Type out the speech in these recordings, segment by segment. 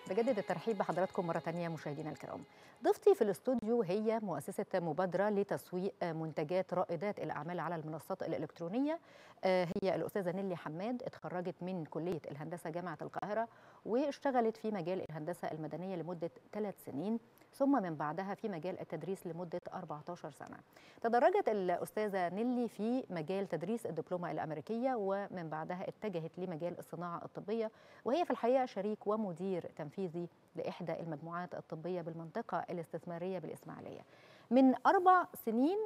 بجدد الترحيب بحضراتكم مرة تانية مشاهدينا الكرام ضيفتي في الاستوديو هي مؤسسة مبادرة لتسويق منتجات رائدات الأعمال على المنصات الإلكترونية هي الأستاذة نيلي حماد اتخرجت من كلية الهندسة جامعة القاهرة واشتغلت في مجال الهندسة المدنية لمدة ثلاث سنين ثم من بعدها في مجال التدريس لمدة 14 سنة تدرجت الأستاذة نيلي في مجال تدريس الدبلومة الأمريكية ومن بعدها اتجهت لمجال الصناعة الطبية وهي في الحقيقة شريك ومدير تنفيذي لإحدى المجموعات الطبية بالمنطقة الاستثمارية بالإسماعيلية من أربع سنين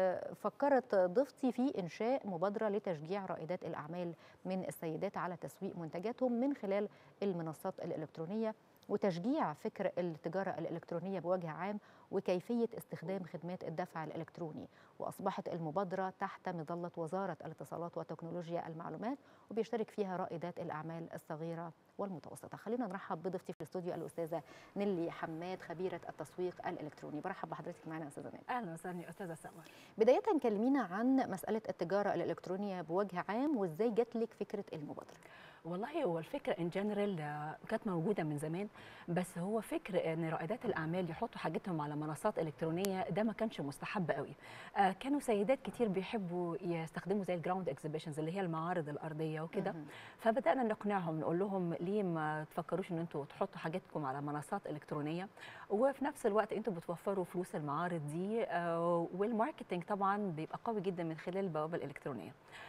فكرت ضيفتي في إنشاء مبادرة لتشجيع رائدات الأعمال من السيدات على تسويق منتجاتهم من خلال المنصات الإلكترونية وتشجيع فكر التجارة الإلكترونية بوجه عام وكيفية استخدام خدمات الدفع الإلكتروني وأصبحت المبادرة تحت مظلة وزارة الاتصالات وتكنولوجيا المعلومات وبيشترك فيها رائدات الأعمال الصغيرة والمتوسطة خلينا نرحب بضيفتي في الاستوديو الأستاذة نيلي حماد خبيرة التسويق الإلكتروني برحب بحضرتك معنا أستاذة نيلي أهلا وسهلا أستاذة سمر بداية كلمينا عن مسألة التجارة الإلكترونية بوجه عام وإزاي جات لك فكرة المبادرة والله هو الفكره ان جنرال كانت موجوده من زمان بس هو فكر ان رائدات الاعمال يحطوا حاجتهم على منصات الكترونيه ده ما كانش مستحب قوي آه كانوا سيدات كتير بيحبوا يستخدموا زي الجراوند اكزيبيشنز اللي هي المعارض الارضيه وكده فبدانا نقنعهم نقول لهم ليه ما تفكروش ان انتوا تحطوا حاجاتكم على منصات الكترونيه وفي نفس الوقت انتوا بتوفروا فلوس المعارض دي آه والماركتنج طبعا بيبقى قوي جدا من خلال البوابه الالكترونيه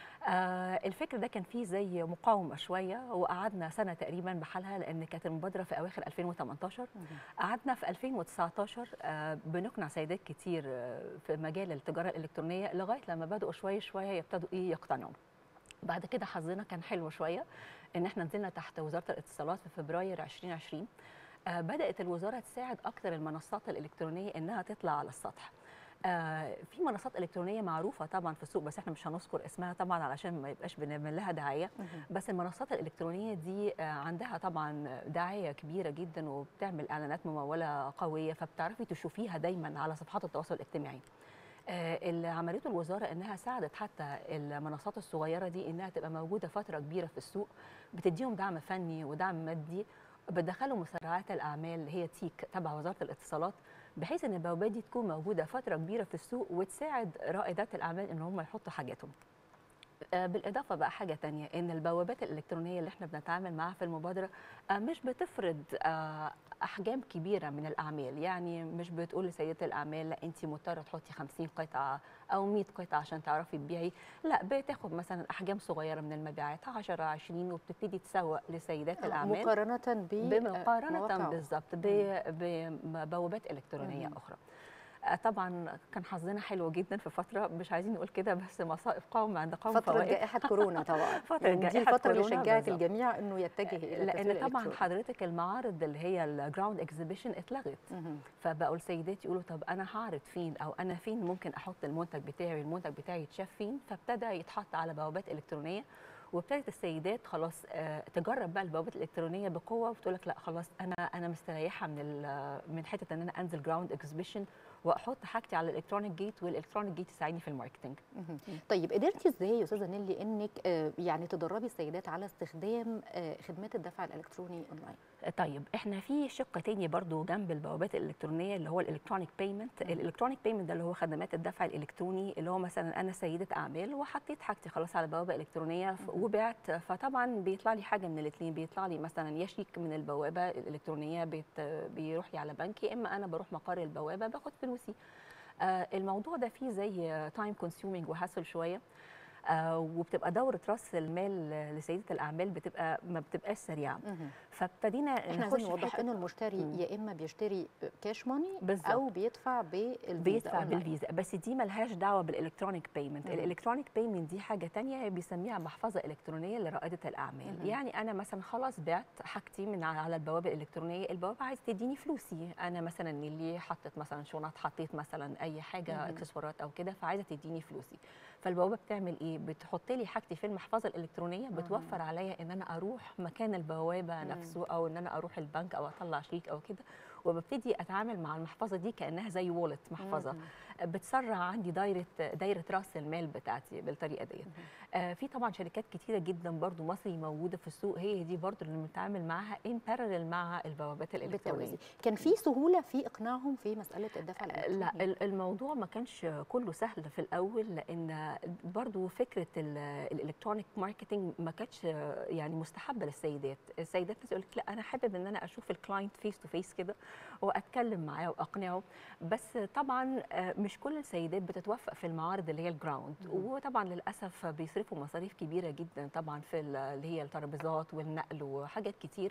آه الفكر ده كان فيه زي مقاومه شويه وقعدنا سنه تقريبا بحالها لان كانت المبادره في اواخر 2018 قعدنا في 2019 آه بنقنع سيدات كتير آه في مجال التجاره الالكترونيه لغايه لما بداوا شويه شويه يبتدوا ايه يقتنعوا بعد كده حظنا كان حلو شويه ان احنا نزلنا تحت وزاره الاتصالات في فبراير 2020 آه بدات الوزاره تساعد اكثر المنصات الالكترونيه انها تطلع على السطح آه في منصات الكترونيه معروفه طبعا في السوق بس احنا مش هنذكر اسمها طبعا علشان ما يبقاش بنعمل لها دعايه بس المنصات الالكترونيه دي آه عندها طبعا دعايه كبيره جدا وبتعمل اعلانات مموله قويه فبتعرفي تشوفيها دايما على صفحات التواصل الاجتماعي آه اللي عملته الوزاره انها ساعدت حتى المنصات الصغيره دي انها تبقى موجوده فتره كبيره في السوق بتديهم دعم فني ودعم مادي بتدخلوا مسرعات الاعمال اللي هي تيك تبع وزاره الاتصالات بحيث ان البوابات دي تكون موجوده فتره كبيره في السوق وتساعد رائدات الاعمال ان هم يحطوا حاجاتهم بالاضافه بقى حاجه تانية ان البوابات الالكترونيه اللي احنا بنتعامل معاها في المبادره مش بتفرض احجام كبيره من الاعمال يعني مش بتقول لسيده الاعمال لا انت مضطره تحطي 50 قطعه او 100 قطعه عشان تعرفي تبيعي لا بتاخد مثلا احجام صغيره من المبيعات 10 10 وبتبتدي تسوق لسيدات الاعمال مقارنه ب بمقارنه بالظبط ببوابات الكترونيه مم. اخرى طبعا كان حظنا حلو جدا في فتره مش عايزين نقول كده بس مصائب قوم عند قوم فتره فوائد. جائحه كورونا طبعا فتره يعني جائحه دي الفتره اللي كورونا شجعت بالزبط. الجميع انه يتجه الى لان طبعا حضرتك المعارض اللي هي الجراوند اكزيبيشن اتلغت فبقوا السيدات يقولوا طب انا هعرض فين او انا فين ممكن احط المنتج بتاعي والمنتج بتاعي يتشاف فين فابتدى يتحط على بوابات الكترونيه وابتدت السيدات خلاص تجرب بقى البوابات الالكترونيه بقوه وتقول لك لا خلاص انا انا مستريحه من من حته ان انا انزل جراوند اكزيبيشن واحط حاجتي على الالكترونيك جيت والالكترونيك جيت يساعدني في الماركتنج طيب قدرتي ازاي يا استاذه نيلي انك يعني تدربي السيدات على استخدام خدمات الدفع الالكتروني اونلاين طيب احنا في شق تاني برضو جنب البوابات الالكترونيه اللي هو الالكترونيك بيمنت الالكترونيك بيمنت ده اللي هو خدمات الدفع الالكتروني اللي هو مثلا انا سيده اعمال وحطيت حاجتي خلاص على بوابه الكترونيه وبعت فطبعا بيطلع لي حاجه من الاثنين بيطلع لي مثلا يا شيك من البوابه الالكترونيه بيت بيروح لي على بنك يا اما انا بروح مقر البوابه باخد فلوسي آه الموضوع ده فيه زي تايم كونسيومينج وهاسل شويه آه وبتبقى دوره راس المال لسيده الاعمال بتبقى ما بتبقاش سريعه فابتدينا احنا عايزين نوضح انه المشتري مم. يا اما بيشتري كاش ماني بالزبط. او بيدفع بالفيزا بيدفع بالفيزا بس دي ملهاش دعوه بالالكترونيك بيمنت الالكترونيك بيمنت دي حاجه تانية بيسميها محفظه الكترونيه لرائده الاعمال مم. يعني انا مثلا خلاص بعت حاجتي من على البوابه الالكترونيه البوابه عايزه تديني فلوسي انا مثلا اللي حطيت مثلا شنط حطيت مثلا اي حاجه اكسسوارات او كده فعايزه تديني فلوسي فالبوابه بتعمل ايه بتحط لي حاجتي في المحفظه الالكترونيه بتوفر عليا ان انا اروح مكان البوابه نفسه او ان انا اروح البنك او اطلع شيك او كده وببتدي اتعامل مع المحفظه دي كانها زي وولت محفظه مهم. بتسرع عندي دايره دايره راس المال بتاعتي بالطريقه ديت آه، في طبعا شركات كتيره جدا برضو مصري موجوده في السوق هي دي برضو اللي بنتعامل معاها ان بارلل مع البوابات الالكترونيه بالتوازي كان في سهوله في اقناعهم في مساله الدفع الالكتروني لا ال- الموضوع ما كانش كله سهل في الاول لان برضو فكره الالكترونيك ماركتنج ما كانتش يعني مستحبه للسيدات السيدات بتقول لك لا انا حابب ان انا اشوف الكلاينت فيس تو فيس كده واتكلم معاه واقنعه بس طبعا آه، مش كل السيدات بتتوفق في المعارض اللي هي الجراوند مم. وطبعا للاسف بيصرفوا مصاريف كبيره جدا طبعا في ال- اللي هي الترابيزات والنقل وحاجات كتير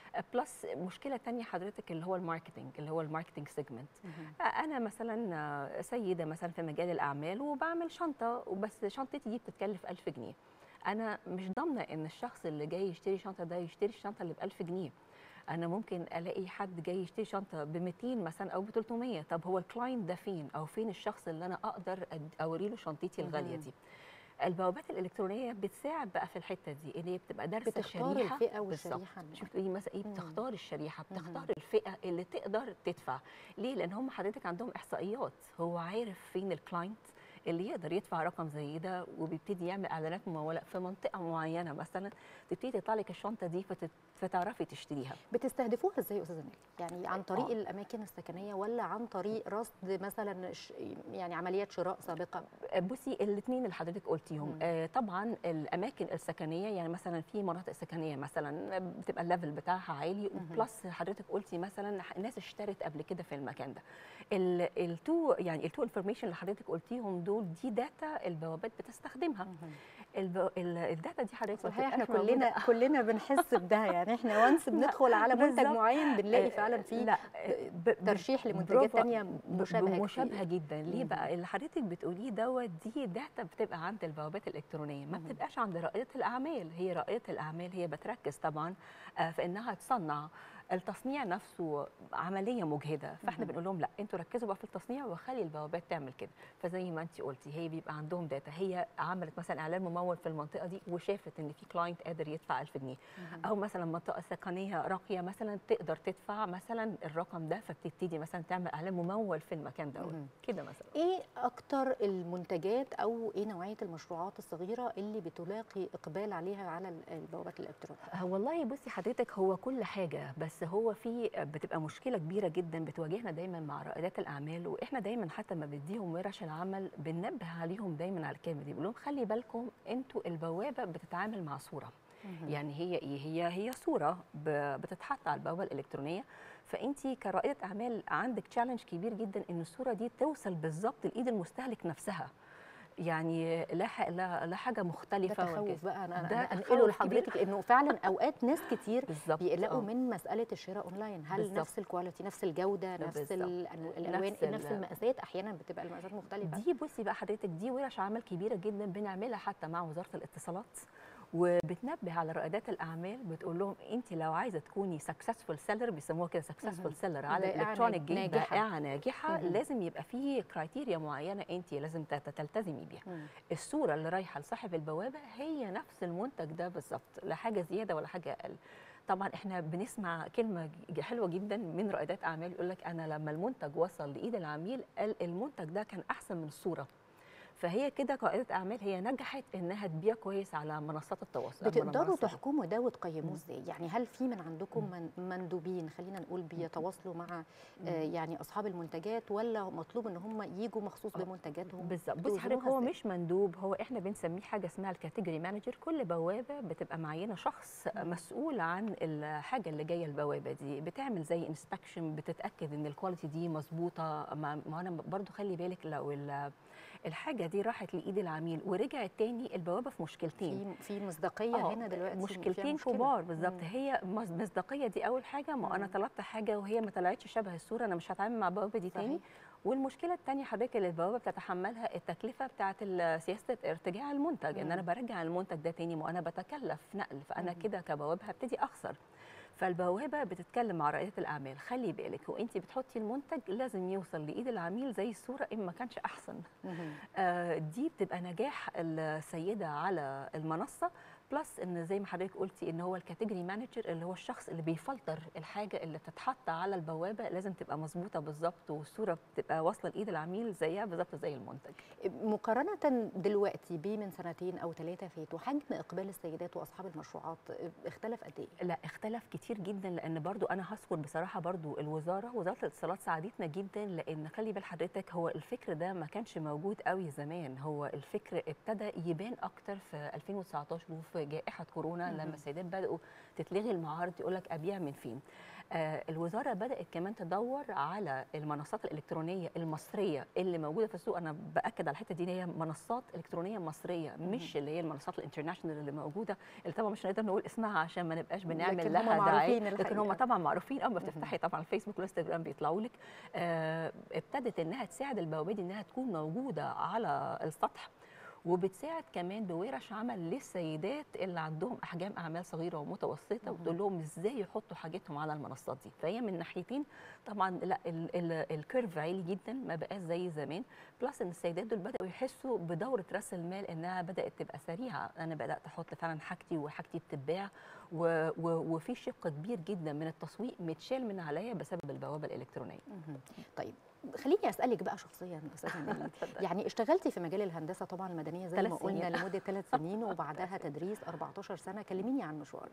بلس مشكله تانية حضرتك اللي هو الماركتنج اللي هو الماركتنج سيجمنت مهم. انا مثلا سيده مثلا في مجال الاعمال وبعمل شنطه وبس شنطتي دي بتتكلف 1000 جنيه انا مش ضامنه ان الشخص اللي جاي يشتري شنطه ده يشتري الشنطه اللي ب 1000 جنيه انا ممكن الاقي حد جاي يشتري شنطه ب 200 مثلا او ب 300 طب هو الكلاينت ده فين او فين الشخص اللي انا اقدر أد- اوري له شنطتي الغاليه مهم. دي البوابات الالكترونيه بتساعد بقى في الحته دي ان هي بتبقى دارسه بتختار الشريحه الفئه بالظبط. والشريحه شفت ايه مثلا ايه مم. بتختار الشريحه مهم. بتختار الفئه اللي تقدر تدفع ليه لان هم حضرتك عندهم احصائيات هو عارف فين الكلاينت اللي يقدر يدفع رقم زي ده وبيبتدي يعمل اعلانات مموله في منطقه معينه مثلا تبتدي تطلع لك الشنطه دي فتت- فتعرفي تشتريها بتستهدفوها ازاي يا استاذه نيلي؟ يعني عن طريق آه. الاماكن السكنيه ولا عن طريق رصد مثلا ش- يعني عمليات شراء سابقه؟ بصي الاثنين اللي حضرتك قلتيهم مم. آه طبعا الاماكن السكنيه يعني مثلا في مناطق سكنيه مثلا بتبقى الليفل بتاعها عالي مهم. وبلس حضرتك قلتي مثلا الناس اشترت قبل كده في المكان ده ال- التو يعني التو انفورميشن اللي حضرتك قلتيهم دول دي داتا البوابات بتستخدمها مهم. الب- ال- الداتا دي حضرتك ما الحقيقه احنا بتبقاش موجودة. كلنا كلنا بنحس بده يعني احنا وانس بندخل على منتج بالظبط. معين بنلاقي آه، فعلا في لا ب- ب- ترشيح لمنتجات برافو. تانية ب- مشابهه مشابهه كتير. جدا ليه مهم. بقى اللي حضرتك بتقوليه دوت دي داتا بتبقى عند البوابات الالكترونيه ما مهم. بتبقاش عند رائده الاعمال هي رائده الاعمال هي بتركز طبعا آه، في انها تصنع التصنيع نفسه عمليه مجهده فاحنا مهم. بنقول لهم لا انتوا ركزوا بقى في التصنيع وخلي البوابات تعمل كده فزي ما انت قلتي هي بيبقى عندهم داتا هي عملت مثلا اعلان ممول في المنطقه دي وشافت ان في كلاينت قادر يدفع 1000 جنيه مهم. او مثلا منطقه سكنيه راقيه مثلا تقدر تدفع مثلا الرقم ده فبتبتدي مثلا تعمل اعلان ممول في المكان دوت مهم. كده مثلا ايه اكتر المنتجات او ايه نوعيه المشروعات الصغيره اللي بتلاقي اقبال عليها على ال- البوابات الالكترونيه آه، والله بصي حضرتك هو كل حاجه بس هو في بتبقى مشكله كبيره جدا بتواجهنا دايما مع رائدات الاعمال واحنا دايما حتى ما بديهم ورش العمل بننبه عليهم دايما على الكلمه دي بنقول لهم خلي بالكم انتوا البوابه بتتعامل مع صوره يعني هي ايه هي هي صوره ب- بتتحط على البوابه الالكترونيه فانت كرائده اعمال عندك تشالنج كبير جدا ان الصوره دي توصل بالظبط لايد المستهلك نفسها يعني لا ح- لا, لا حاجه ده مختلفه تخوف وكده. بقى انا ده انا تخوف انقله كبير. لحضرتك انه فعلا اوقات ناس كتير بالظبط بيقلقوا آه. من مساله الشراء اونلاين هل بالظبط. نفس الكواليتي نفس الجوده نفس بالظبط. الأنو- الالوان نفس ال- نفس المقاسات احيانا بتبقى المقاسات مختلفه دي بصي بقى حضرتك دي ورش عمل كبيره جدا بنعملها حتى مع وزاره الاتصالات وبتنبه على رائدات الاعمال بتقول لهم انت لو عايزه تكوني سكسسفول سيلر بيسموها كده مهم. سكسسفول سيلر على بائعة الالكترونيك جيم ناجحة. بائعه ناجحه مهم. لازم يبقى في كرايتيريا معينه انت لازم تت- تلتزمي بيها مم. الصوره اللي رايحه لصاحب البوابه هي نفس المنتج ده بالظبط لا حاجه زياده ولا حاجه اقل طبعا احنا بنسمع كلمه ج- حلوه جدا من رائدات اعمال يقول لك انا لما المنتج وصل لايد العميل قال المنتج ده كان احسن من الصوره فهي كده قائده اعمال هي نجحت انها تبيع كويس على منصات التواصل بتقدروا المنصات دي. تحكموا ده وتقيموه مم. ازاي يعني هل في من عندكم من مندوبين خلينا نقول بيتواصلوا مع آه يعني اصحاب المنتجات ولا مطلوب ان هم يجوا مخصوص آه. بمنتجاتهم بالظبط بصي بتوزنوها حضرتك هو إزاي؟ مش مندوب هو احنا بنسميه حاجه اسمها الكاتيجوري مانجر كل بوابه بتبقى معينه شخص مم. مسؤول عن الحاجه اللي جايه البوابه دي بتعمل زي انسبكشن بتتاكد ان الكواليتي دي مظبوطه ما ما انا برضو خلي بالك لو ال- الحاجه دي راحت لايد العميل ورجعت تاني البوابه في مشكلتين في في مصداقيه آه، هنا دلوقتي فيها مشكلتين مشكلة. كبار بالظبط مم. هي مص- مصداقيه دي اول حاجه ما انا مم. طلبت حاجه وهي ما طلعتش شبه الصوره انا مش هتعامل مع البوابه دي تاني صحيح. والمشكله الثانيه حضرتك اللي البوابه بتتحملها التكلفه بتاعه ال- سياسه ارتجاع المنتج ان انا مم. برجع المنتج ده تاني وانا بتكلف نقل فانا مم. كده كبوابه هبتدي اخسر فالبوابه بتتكلم مع رائده الاعمال خلي بالك وانت بتحطي المنتج لازم يوصل لايد العميل زي الصوره ان ما كانش احسن مهم. آه، دي بتبقى نجاح السيده على المنصه بلس ان زي ما حضرتك قلتي ان هو الكاتيجوري مانجر اللي هو الشخص اللي بيفلتر الحاجه اللي بتتحط على البوابه لازم تبقى مظبوطه بالظبط والصوره بتبقى واصله لايد العميل زيها بالظبط زي المنتج مقارنة دلوقتي بمن سنتين أو ثلاثة فاتوا حجم إقبال السيدات وأصحاب المشروعات اختلف قد إيه؟ لا اختلف كتير جدا لان برضو انا هذكر بصراحه برضو الوزاره وزاره الاتصالات ساعدتنا جدا لان خلي بال حضرتك هو الفكر ده ما كانش موجود قوي زمان هو الفكر ابتدى يبان اكتر في 2019 وفي جائحه كورونا مهم. لما السيدات بداوا تتلغي المعارض يقول لك ابيع من فين آه الوزاره بدات كمان تدور على المنصات الالكترونيه المصريه اللي موجوده في السوق انا باكد على الحته دي ان هي منصات الكترونيه مصريه مش اللي هي المنصات الانترناشونال اللي موجوده اللي طبعا مش هنقدر نقول اسمها عشان ما نبقاش بنعمل لكن لها هم دعايه معروفين لكن هم الحقيقة. طبعا معروفين اما بتفتحي طبعا الفيسبوك والانستجرام بيطلعوا لك آه ابتدت انها تساعد البوابات انها تكون موجوده على السطح وبتساعد كمان بورش عمل للسيدات اللي عندهم احجام اعمال صغيره ومتوسطه وتقول لهم ازاي يحطوا حاجتهم على المنصات دي فهي من ناحيتين طبعا لا ال- ال- الكيرف عالي جدا ما بقاش زي زمان بلس ان السيدات دول بداوا يحسوا بدوره راس المال انها بدات تبقى سريعه انا بدات احط فعلا حاجتي وحاجتي بتتباع و- و- وفي شق كبير جدا من التسويق متشال من عليا بسبب البوابه الالكترونيه مهم. طيب خليني اسالك بقى شخصيا استاذه نيلي اتفضلي. يعني اشتغلتي في مجال الهندسه طبعا المدنيه زي ثلاث ما قلنا سنين. لمده ثلاث سنين وبعدها تدريس 14 سنه كلميني عن مشوارك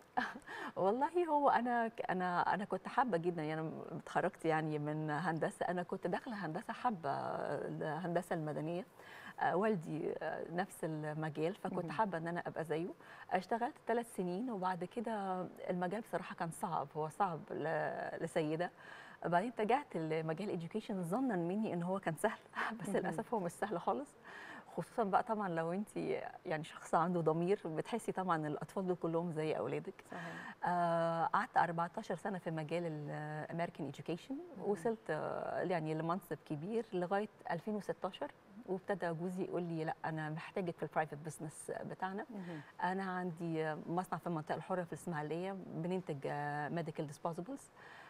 والله هو انا ك- انا انا كنت حابه جدا يعني أنا اتخرجت يعني من هندسه انا كنت داخله هندسه حابه الهندسه المدنيه آه، والدي آه، نفس المجال فكنت مهم. حابه ان انا ابقى زيه اشتغلت ثلاث سنين وبعد كده المجال بصراحه كان صعب هو صعب ل- لسيده بعدين اتجهت لمجال education ظنا مني ان هو كان سهل بس مهم. للاسف هو مش سهل خالص خصوصا بقى طبعا لو انت يعني شخص عنده ضمير بتحسي طبعا الاطفال دول كلهم زي اولادك صحيح آه، قعدت 14 سنه في مجال الامريكان education وصلت آه، يعني لمنصب كبير لغايه 2016 وابتدى جوزي يقول لي لا انا محتاجك في البرايفت بزنس بتاعنا مهم. انا عندي مصنع في المنطقه الحره في الاسماعيليه بننتج ميديكال ديسبوزبلز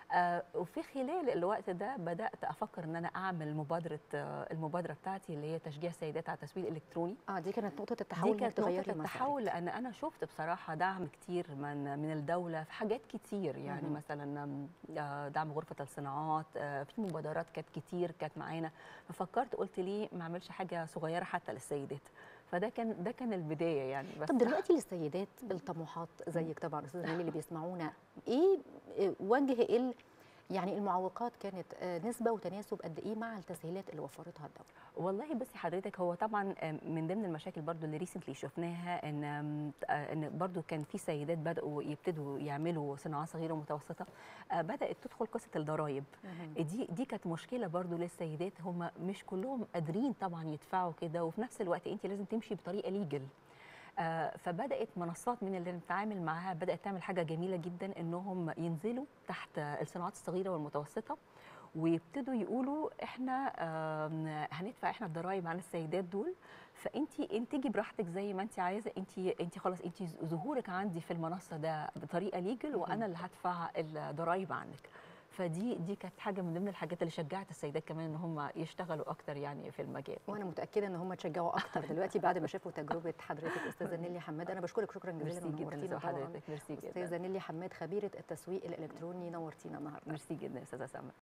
وفي خلال الوقت ده بدات افكر ان انا اعمل مبادره آه، المبادره بتاعتي اللي هي تشجيع السيدات على التسويق الالكتروني اه دي كانت نقطه التحول دي كانت تغيري نقطة التحول لأن أنا شفت بصراحة دعم كتير من من الدولة في حاجات كتير يعني مهم. مثلا آم، آه، دعم غرفة الصناعات آه، في مبادرات كانت كتير كانت معانا ففكرت قلت ليه ما أعملش حاجة صغيرة حتى للسيدات فده كان ده كان البداية يعني بس طب دلوقتي للسيدات الطموحات زيك طبعا استاذه نيلي اللي بيسمعونا ايه إيه وجه ال يعني المعوقات كانت آه، نسبه وتناسب قد ايه مع التسهيلات اللي وفرتها الدوله والله بصي حضرتك هو طبعا آم، من ضمن المشاكل برضو اللي ريسنتلي شفناها ان آم، آه، ان برضو كان في سيدات بداوا يبتدوا يعملوا صناعات صغيره ومتوسطه آه، بدات تدخل قصه الضرائب دي دي كانت مشكله برضو للسيدات هم مش كلهم قادرين طبعا يدفعوا كده وفي نفس الوقت انت لازم تمشي بطريقه ليجل آه، فبدات منصات من اللي بنتعامل معاها بدات تعمل حاجه جميله جدا انهم ينزلوا تحت الصناعات الصغيره والمتوسطه ويبتدوا يقولوا احنا آم، هندفع احنا الضرايب عن السيدات دول فانت انتجي براحتك زي ما انت عايزه انت انت خلاص انت ظهورك عندي في المنصه ده بطريقه ليجل وانا اللي هدفع الضرايب عنك فدي دي كانت حاجه من ضمن الحاجات اللي شجعت السيدات كمان ان هم يشتغلوا اكتر يعني في المجال وانا متاكده ان هم اتشجعوا اكتر دلوقتي بعد ما شافوا تجربه حضرتك استاذه نيلي حماد انا بشكرك شكرا جزيلا ميرسي جدا ونورتينا استاذه طبعا حضرتك ميرسي جدا استاذه نيلي حماد خبيره التسويق الالكتروني نورتينا النهارده ميرسي جدا استاذه سما